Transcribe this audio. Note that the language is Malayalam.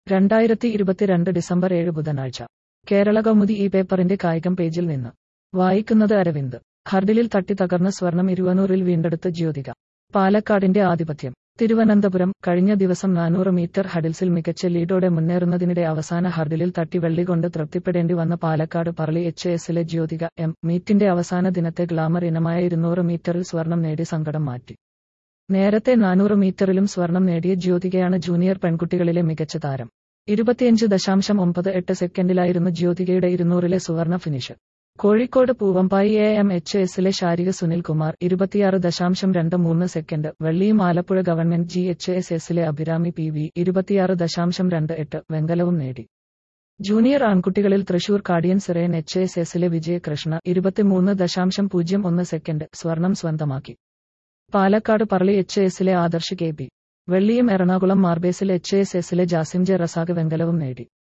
രണ്ടായിരത്തി ഇരുപത്തിരണ്ട് ഡിസംബർ ഏഴ് ബുധനാഴ്ച കേരള കൗമുദി ഈ പേപ്പറിന്റെ കായികം പേജിൽ നിന്ന് വായിക്കുന്നത് അരവിന്ദ് ഹർഡിലിൽ തട്ടി തകർന്ന സ്വർണം ഇരുവനൂറിൽ വീണ്ടെടുത്ത് ജ്യോതിക പാലക്കാടിന്റെ ആധിപത്യം തിരുവനന്തപുരം കഴിഞ്ഞ ദിവസം നാനൂറ് മീറ്റർ ഹഡിൽസിൽ മികച്ച ലീഡോടെ മുന്നേറുന്നതിനിടെ അവസാന ഹർഡിലിൽ തട്ടി വെള്ളി കൊണ്ട് തൃപ്തിപ്പെടേണ്ടി വന്ന പാലക്കാട് പറളി എച്ച് എസിലെ ജ്യോതിക എം മീറ്റിന്റെ അവസാന ദിനത്തെ ഗ്ലാമർ ഇനമായ ഇരുന്നൂറ് മീറ്ററിൽ സ്വർണം നേടി സങ്കടം മാറ്റി നേരത്തെ നാനൂറ് മീറ്ററിലും സ്വർണം നേടിയ ജ്യോതികയാണ് ജൂനിയർ പെൺകുട്ടികളിലെ മികച്ച താരം ഇരുപത്തിയഞ്ച് ദശാംശം ഒമ്പത് എട്ട് സെക്കൻഡിലായിരുന്നു ജ്യോതികയുടെ ഇരുന്നൂറിലെ സുവർണ finish Kozhikode Poovampayi A M H എസിലെ ശാരിക സുനിൽ കുമാർ ഇരുപത്തിയാറ് ദശാംശം രണ്ട് മൂന്ന് സെക്കൻഡ് വെള്ളിയും Alappuzha government G H S എസിലെ അഭിരാമി പി വി ഇരുപത്തിയാറ് ദശാംശം രണ്ട് എട്ട് വെങ്കലവും നേടി ജൂനിയർ ആൺകുട്ടികളിൽ Thrissur Chaldean Syrian H S എസിലെ വിജയകൃഷ്ണ ഇരുപത്തിമൂന്ന് ദശാംശം പൂജ്യം ഒന്ന് സെക്കൻഡ് സ്വർണം സ്വന്തമാക്കി പാലക്കാട് പറളി എച്ച് എസിലെ ആദർശ് കെ ബി വെള്ളിയും എറണാകുളം മാർബേസിൽ എച്ച് എസ് എസിലെ ജാസിം ജെ റസാഖ് വെങ്കലവും നേടി